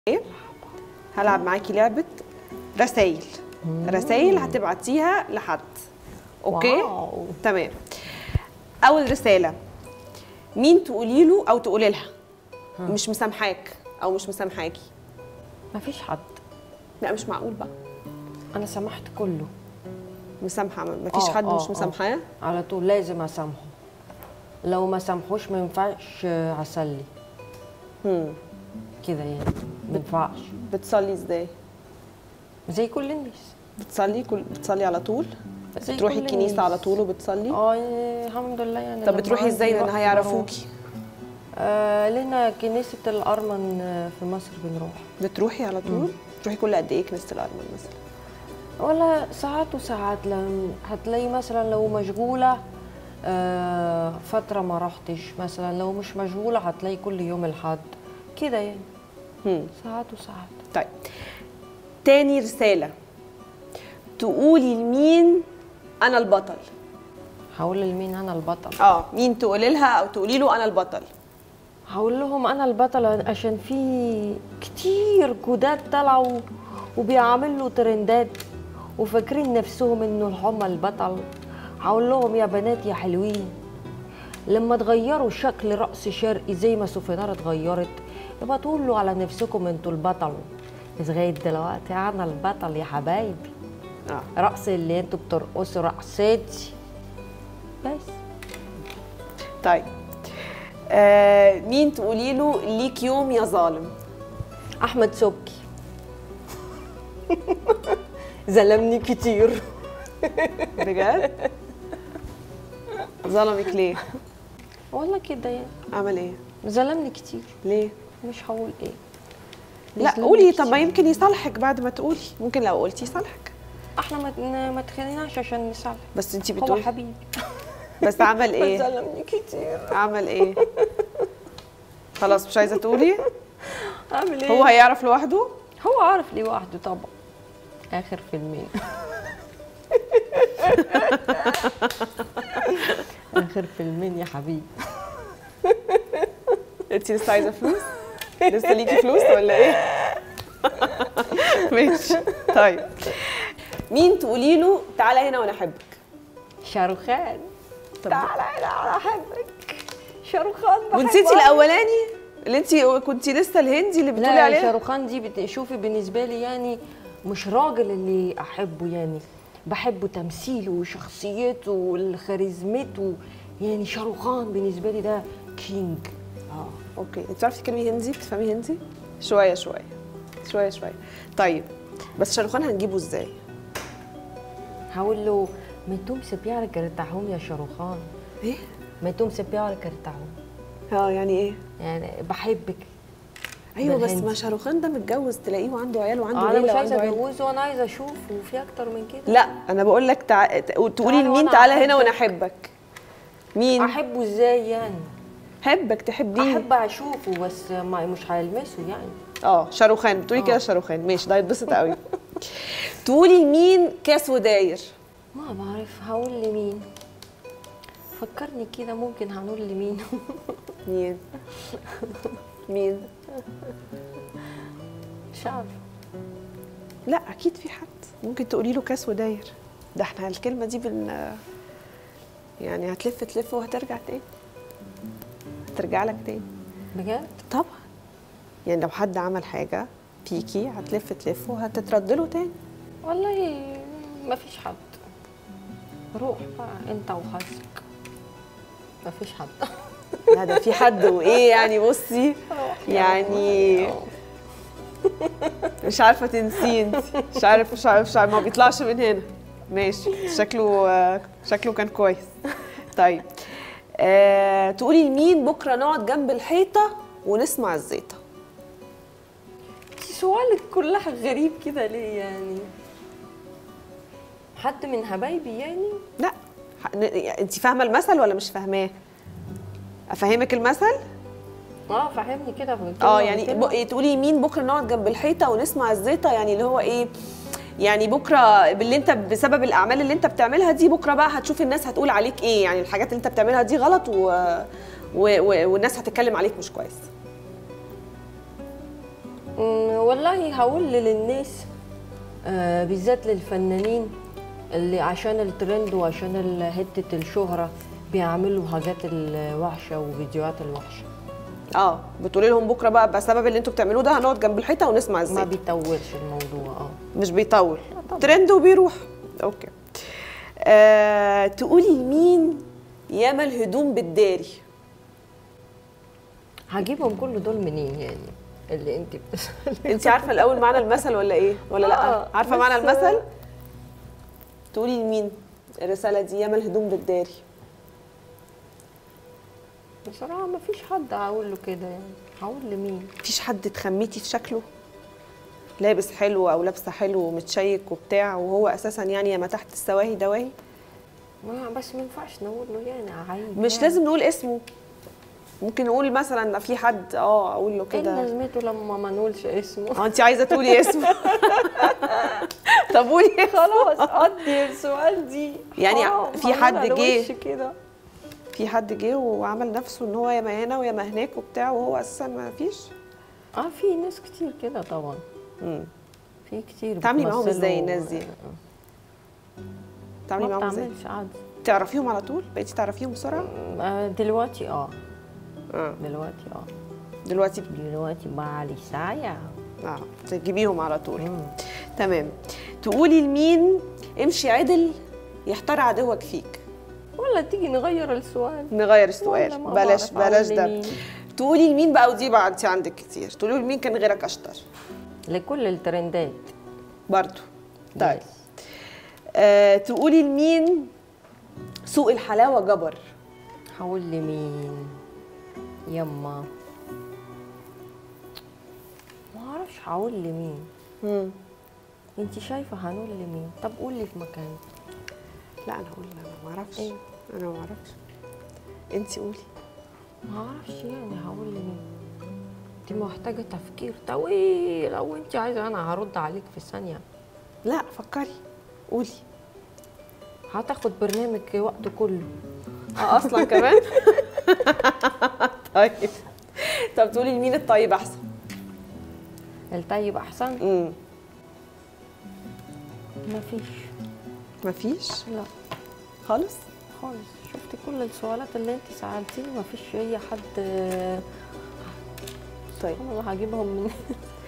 ايه هلعب معاكي لعبه رسايل رسايل هتبعتيها لحد اوكي واو. تمام اول رساله مين تقولي له او تقولي لها مش مسامحاك او مش مسامحاكي مفيش حد لا مش معقول بقى انا سامحت كله مسامحه مفيش آه، حد آه، مش آه. مسامحاه على طول لازم اسامحه لو ما سامحوش ما ينفعش آه، عسلي هم. كده يعني ما ينفعش بتصلي ازاي زي كل الناس بتصلي كل بتصلي على طول زي بتروحي كل الكنيسه الناس. على طول وبتصلي اه يعني الحمد لله يعني طب لما بتروحي عندي ازاي لان وقت هيعرفوكي بروح. آه لنا كنيسة الأرمن آه، في مصر بنروح بتروحي على طول بتروحي كل قد ايه كنيسه الارمن مثلا ولا ساعات وساعات لما هتلاقي مثلا لو مشغولة آه فترة ما رحتش مثلا لو مش مشغولة هتلاقي كل يوم الحد كده يعني هم. ساعات وساعات طيب تاني رسالة تقولي لمين أنا البطل هقول لمين أنا البطل اه مين تقولي لها أو تقولي له أنا البطل هقول لهم أنا البطل عشان في كتير جداد طلعوا وبيعملوا ترندات وفاكرين نفسهم إنه هم البطل هقول لهم يا بنات يا حلوين لما تغيروا شكل رأس شرقي زي ما سوفينار اتغيرت يبقى تقولوا على نفسكم انتوا البطل بس لغاية دلوقتي أنا البطل يا حبايبي اه رقص اللي انتوا بترقصوا رقصتي بس طيب آه مين تقولي له ليك يوم يا ظالم أحمد سبكي ظلمني كتير بجد ظلمك ليه والله كده يعني عمل ايه ظلمني كتير ليه مش هقول ايه لا ظلمني قولي طب ما كتير. يمكن يصالحك بعد ما تقولي ممكن لو قلتي يصالحك احنا ما ما تخليناش عشان نصالح بس انت هو بتقولي حبيبي بس عمل ايه ظلمني كتير عمل ايه خلاص مش عايزه تقولي اعمل ايه هو هيعرف لوحده هو عارف ليه وحده طبعا اخر فيلمين اخر فيلمين يا حبيبي انت لسه عايزه فلوس؟ لسه ليكي فلوس ولا ايه؟ ماشي طيب مين تقولي له تعالى هنا وانا احبك؟ شاروخان طب تعالى هنا انا احبك شاروخان بحبه ونسيتي أوي. الاولاني اللي انت كنتي لسه الهندي اللي بتقولي لا عليه شاروخان دي بت- شوفي بالنسبه لي يعني مش راجل اللي احبه يعني بحبه تمثيله وشخصيته وخاريزمته يعني شاروخان بالنسبه لي ده كينج اه اوكي انت بتعرفي تتكلمي هندي بتفهمي هندي؟ شويه شويه شويه شويه طيب بس شاروخان هنجيبه ازاي؟ هقول له ما तुम से प्यार करता हूँ يا شاروخان ايه؟ ما तुम से प्यार करता हूँ اه يعني ايه؟ يعني بحبك ايوه بس بالهندي. ما شاروخان ده متجوز تلاقيه وعنده عيال وعنده انا ليله مش وعنده عايزه عيال اتجوزه وانا عايزه اشوفه وفي اكتر من كده لا انا بقول لك تع... تقولي تعالى لمين وأنا تعالى هنا أحبك. وانا احبك مين؟ احبه ازاي يعني حبك تحبيه احب اشوفه بس ما مش هلمسه يعني اه شاروخان بتقولي كده آه. شاروخان ماشي ده يتبسط قوي تقولي لمين كاس وداير ما بعرف هقول لمين فكرني كده ممكن هنقول لمين مين مين مش عارفه لا اكيد في حد ممكن تقولي له كاس وداير ده احنا الكلمه دي بن يعني هتلف تلف وهترجع تاني هترجع لك تاني بجد طبعا يعني لو حد عمل حاجه فيكي هتلف تلف وهتترد له تاني والله ما فيش حد روح بقى انت وحظك ما فيش حد لا ده في حد وايه يعني بصي يعني مش عارفه تنسيه انت مش عارف مش عارف, مش عارف ما بيطلعش من هنا ماشي شكله آه، شكله كان كويس طيب آه، تقولي لمين بكره نقعد جنب الحيطه ونسمع الزيطه سؤالك كلها غريب كده ليه يعني حد من حبايبي يعني لا ح- ن- انت فاهمه المثل ولا مش فاهماه افهمك المثل اه فهمني كده في اه يعني ب... تقولي مين بكره نقعد جنب الحيطه ونسمع الزيطه يعني اللي هو ايه يعني بكره باللي انت بسبب الاعمال اللي انت بتعملها دي بكره بقى هتشوف الناس هتقول عليك ايه يعني الحاجات اللي انت بتعملها دي غلط و... و... و... والناس هتتكلم عليك مش كويس أمم، والله هقول للناس آه بالذات للفنانين اللي عشان الترند وعشان ال- حته الشهره بيعملوا حاجات الوحشه وفيديوهات الوحشه اه بتقولي لهم بكره بقى بسبب اللي انتوا بتعملوه ده هنقعد جنب الحيطه ونسمع ما ازاي بيطولش الموضوع اه مش بيطول طبعا. ترند وبيروح اوكي آه، تقولي لمين ياما الهدوم بالداري هجيبهم كل دول منين يعني اللي انت بتسألي انت عارفه الاول معنى المثل ولا ايه ولا لا آه، عارفه معنى بس- المثل تقولي لمين الرساله دي ياما الهدوم بالداري بصراحه ما فيش حد هقول له كده يعني هقول لمين مفيش حد اتخميتي في شكله لابس حلو او لابسه حلو ومتشيك وبتاع وهو اساسا يعني يا ما تحت السواهي دواهي ما بس ما ينفعش نقول له يعني عيب مش يعني. لازم نقول اسمه ممكن نقول مثلا في حد اه اقول له ايه كده لازمته لما ما نقولش اسمه اه انت عايزه تقولي اسمه طب قولي خلاص قضي السؤال دي يعني حرام، في معمولة حد على جه- وش كده في حد جه وعمل نفسه ان هو يا ما هنا ويا ما هناك وبتاع وهو اساسا ما فيش اه في ناس كتير كده طبعا امم في كتير بتعاملي معاهم بتمثلوا- ازاي الناس دي؟ بتعملي ما معاهم ازاي بتعملش عادي تعرفيهم على طول بقيتي تعرفيهم بسرعه آه، دلوقتي اه اه دلوقتي اه دلوقتي دلوقتي بقى لي ساعة اه تجيبيهم على طول مم. تمام تقولي لمين امشي عدل يحتار عدوك فيك ولا تيجي نغير السؤال نغير السؤال ولا ما بلاش بعرف بلاش أقول ده لمين. تقولي لمين بقى ودي بقى انت عندك كتير تقولي لمين كان غيرك اشطر لكل الترندات برضو طيب Yes. آه تقولي لمين سوق الحلاوه جبر هقول لمين يما ما اعرفش هقول لمين مم. انت شايفه هنقول لمين طب قولي في مكان لا انا هقول انا ما اعرفش إيه؟ انا ما اعرفش انت قولي ما اعرفش يعني هقول لمين دي محتاجه تفكير طويل او انت عايزه انا هرد عليك في ثانيه لا فكري قولي هتاخد برنامج وقته كله اه اصلا كمان طيب طب تقولي لمين الطيب احسن الطيب احسن امم مفيش مفيش لا خالص خالص شفت كل السؤالات اللي انت سالتيني مفيش اي حد طيب سبحان الله هجيبهم من